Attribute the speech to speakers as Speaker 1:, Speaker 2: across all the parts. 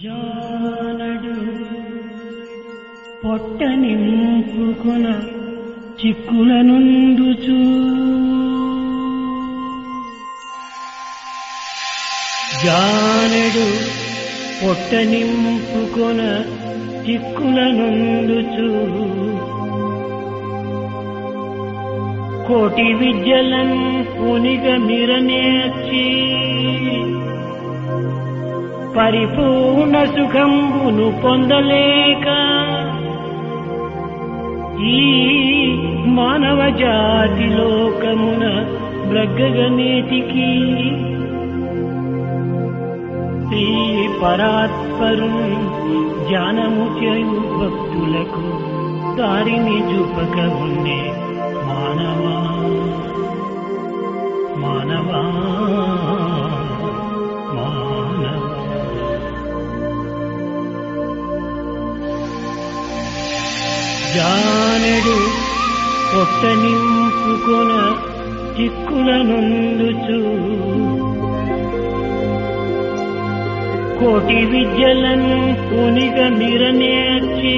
Speaker 1: జానడు పొట్ట నింపుకున చిక్కుల నుండుచూ జానడు పొట్ట నింపుకొన చిక్కుల నుండుచు కోటి విద్యలన్ పునిగ మిరనేర్చి పరిపూర్ణ సుఖంబును పొందలేక ఈ మానవ జాతి లోకమున బ్రగ్గగనేటికి శ్రీ పరాత్పరు జ్ఞానము చేయు భక్తులకు దారిని చూపక ఉండే మానవా మానవా మానవా జానడు పొట్ట నింపుకొన చిక్కుల నుండుచు కోటి విద్యలన్ పునిగ నిరనేర్చి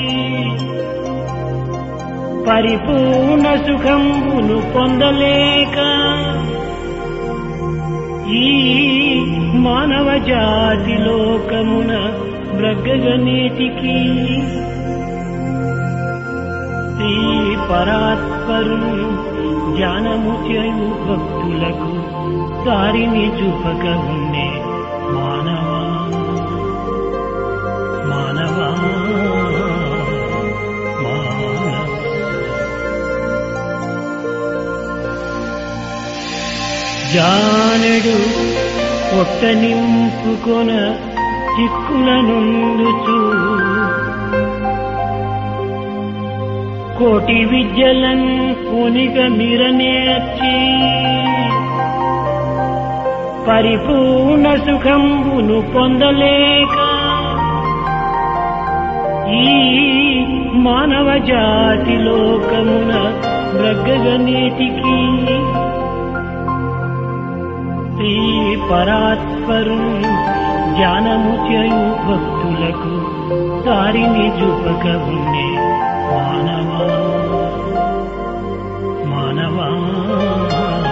Speaker 1: పరిపూర్ణ సుఖంబును పొందలేక ఈ మానవ జాతి లోకమున బ్రగ్గగనేటికి శ్రీ పరాత్పరు జ్ఞానము చేయు భక్తులకు దారిని చూపక ఉండే మానవా మానవా మానవా జానడు పొట్ట నింపుకొన చిక్కుల నుండుచు కోటి విద్యలన్ పునిగ మిరనేర్చి పరిపూర్ణ సుఖంబును పొందలేక ఈ మానవ జాతి లోకమున బ్రగ్గగనేటికి శ్రీ పరాత్పరు జ్ఞానము చేయు భక్తులకు దారిని చూపక ఉండే మానవా మానవా